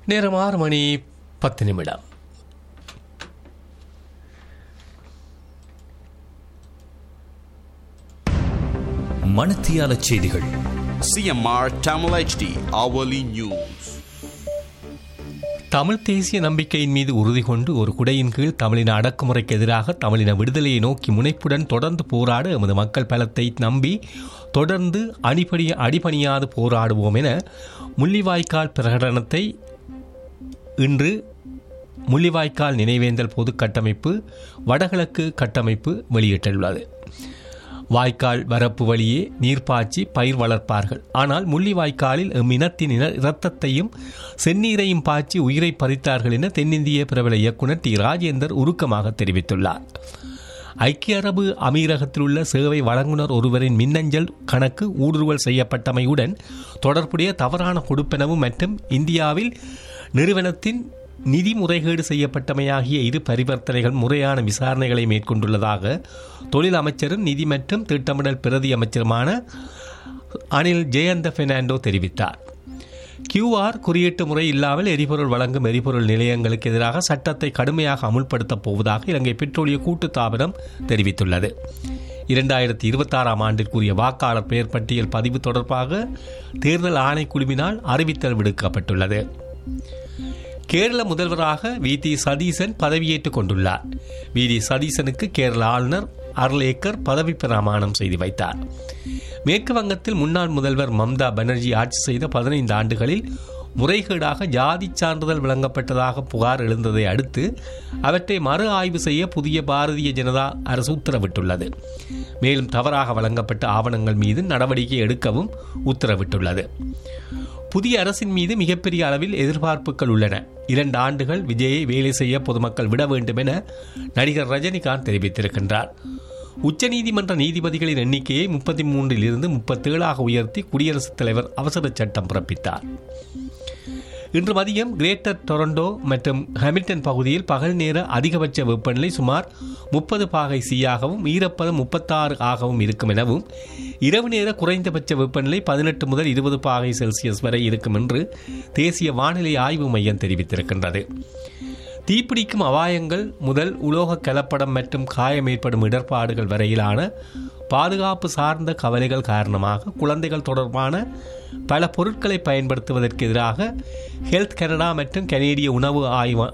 நேரம் ஆறு மணி பத்து நிமிடம் மணத்தியால செய்திகள் CMR Tamil HD hourly news. Tamil தேசிய நம்பிக்கையின் மீது உறுதி கொண்டு ஒரு குடையின் கீழ் தமிழின அடக்குமுறைக்கு எதிராக தமிழின விடுதலையை நோக்கி முனைப்புடன் தொடர்ந்து போராட எமது மக்கள் பலத்தை நம்பி தொடர்ந்து அடிபடிய அடிபணியாது போராடுவோம் என முள்ளிவாய்க்கால் பிரகடனத்தை இன்று முள்ளிவாய்க்கால் நினைவேந்தல் பொது கட்டமைப்பு வடகிழக்கு கட்டமைப்பு வெளியிட்டுள்ளது வாய்க்கால் வரப்பு வழியே நீர்ப்பாய்ச்சி பயிர் வளர்ப்பார்கள் ஆனால் முள்ளிவாய்க்காலில் எம் இனத்தின் இன- இரத்தத்தையும் செந்நீரையும் பாய்ச்சி உயிரை பறித்தார்கள் என தென்னிந்திய பிரபல இயக்குனர் டி ராஜேந்தர் உருக்கமாக தெரிவித்துள்ளார் ஐக்கிய அரபு அமீரகத்தில் உள்ள சேவை வழங்குனர் ஒருவரின் மின்னஞ்சல் கணக்கு ஊடுருவல் செய்யப்பட்டமையுடன் தொடர்புடைய தவறான கொடுப்பனவு மற்றும் இந்தியாவில் நிறுவனத்தின் நிதி முறைகேடு செய்யப்பட்டமையாகிய இரு பரிவர்த்தனைகள் முறையான விசாரணைகளை மேற்கொண்டுள்ளதாக தொழில் அமைச்சரும் நிதி மற்றும் திட்டமிடல் பிரதி அமைச்சருமான அனில் ஜெயந்த பெர்னாண்டோ தெரிவித்தார் கியூஆர் குறியீட்டு முறை இல்லாமல் எரிபொருள் வழங்கும் எரிபொருள் நிலையங்களுக்கு எதிராக சட்டத்தை கடுமையாக அமுல்படுத்தப் போவதாக இலங்கை பெட்ரோலிய கூட்டு தாபனம் தெரிவித்துள்ளது இரண்டாயிரத்தி இருபத்தாறாம் ஆண்டிற்குரிய வாக்காளர் பெயர் பட்டியல் பதிவு தொடர்பாக தேர்தல் ஆணைக்குழுவினால் அறிவித்தல் விடுக்கப்பட்டுள்ளது கேரள முதல்வராக வி டி சதீசன் பதவியேற்றுக் கொண்டுள்ளார் வி டி சதீசனுக்கு கேரள ஆளுநர் அர்லேக்கர் பதவி பிரமாணம் செய்து வைத்தார் மேற்கு வங்கத்தில் முன்னாள் முதல்வர் மம்தா பானர்ஜி ஆட்சி செய்த பதினைந்து ஆண்டுகளில் முறைகேடாக ஜாதி சான்றிதழ் வழங்கப்பட்டதாக புகார் எழுந்ததை அடுத்து அவற்றை மறு ஆய்வு செய்ய புதிய பாரதிய ஜனதா அரசு உத்தரவிட்டுள்ளது மேலும் தவறாக வழங்கப்பட்ட ஆவணங்கள் மீது நடவடிக்கை எடுக்கவும் உத்தரவிட்டுள்ளது புதிய அரசின் மீது மிகப்பெரிய அளவில் எதிர்பார்ப்புகள் உள்ளன இரண்டு ஆண்டுகள் விஜயை வேலை செய்ய பொதுமக்கள் விட வேண்டும் என நடிகர் ரஜினிகாந்த் தெரிவித்திருக்கின்றார் உச்சநீதிமன்ற நீதிபதிகளின் எண்ணிக்கையை முப்பத்தி மூன்றில் இருந்து முப்பத்தேழாக உயர்த்தி குடியரசுத் தலைவர் அவசர சட்டம் பிறப்பித்தார் இன்று மதியம் கிரேட்டர் டொரண்டோ மற்றும் ஹாமில்டன் பகுதியில் பகல் நேர அதிகபட்ச வெப்பநிலை சுமார் முப்பது பாகை சீயாகவும் ஈரப்பதம் முப்பத்தாறு ஆகவும் இருக்கும் எனவும் இரவு நேர குறைந்தபட்ச வெப்பநிலை பதினெட்டு முதல் இருபது பாகை செல்சியஸ் வரை இருக்கும் என்று தேசிய வானிலை ஆய்வு மையம் தெரிவித்திருக்கின்றது தீப்பிடிக்கும் அபாயங்கள் முதல் உலோக கலப்படம் மற்றும் காயம் ஏற்படும் இடர்பாடுகள் வரையிலான பாதுகாப்பு சார்ந்த கவலைகள் காரணமாக குழந்தைகள் தொடர்பான பல பொருட்களை பயன்படுத்துவதற்கு எதிராக ஹெல்த் கனடா மற்றும் கனேடிய உணவு ஆய்வ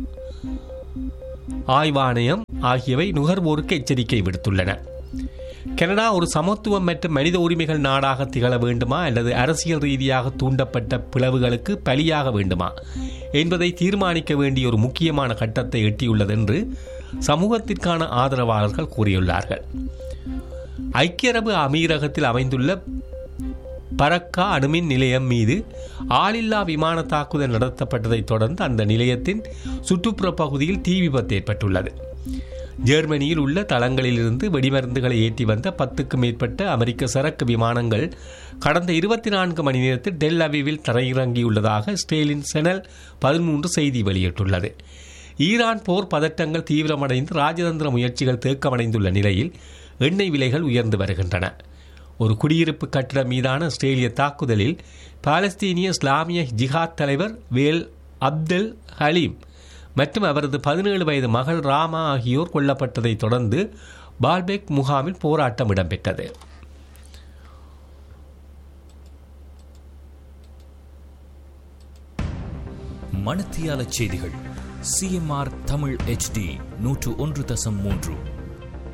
ஆய்வாணையம் ஆகியவை நுகர்வோருக்கு எச்சரிக்கை விடுத்துள்ளன கனடா ஒரு சமத்துவம் மற்றும் மனித உரிமைகள் நாடாக திகழ வேண்டுமா அல்லது அரசியல் ரீதியாக தூண்டப்பட்ட பிளவுகளுக்கு பலியாக வேண்டுமா என்பதை தீர்மானிக்க வேண்டிய ஒரு முக்கியமான கட்டத்தை எட்டியுள்ளது என்று சமூகத்திற்கான ஆதரவாளர்கள் கூறியுள்ளார்கள் ஐக்கிய அரபு அமீரகத்தில் அமைந்துள்ள பரக்கா அணுமின் நிலையம் மீது ஆளில்லா விமான தாக்குதல் நடத்தப்பட்டதைத் தொடர்ந்து அந்த நிலையத்தின் சுற்றுப்புற பகுதியில் தீ விபத்து ஏற்பட்டுள்ளது ஜெர்மனியில் உள்ள தளங்களிலிருந்து வெடிமருந்துகளை ஏற்றி வந்த பத்துக்கும் மேற்பட்ட அமெரிக்க சரக்கு விமானங்கள் கடந்த இருபத்தி நான்கு மணி நேரத்தில் டெல் அவிவில் தரையிறங்கியுள்ளதாக ஸ்டேலின் செனல் பதிமூன்று செய்தி வெளியிட்டுள்ளது ஈரான் போர் பதட்டங்கள் தீவிரமடைந்து ராஜதந்திர முயற்சிகள் தேக்கமடைந்துள்ள நிலையில் எண்ணெய் விலைகள் உயர்ந்து வருகின்றன ஒரு குடியிருப்பு கட்டிடம் மீதான ஆஸ்திரேலிய தாக்குதலில் பாலஸ்தீனிய இஸ்லாமிய ஜிஹாத் தலைவர் வேல் அப்தல் ஹலீம் மற்றும் அவரது பதினேழு வயது மகள் ராமா ஆகியோர் கொல்லப்பட்டதைத் தொடர்ந்து பால்பெக் முகாமில் போராட்டம் இடம்பெற்றது மணத்தியால செய்திகள் சிஎம்ஆர் தமிழ் HD நூற்று ஒன்று தசம் மூன்று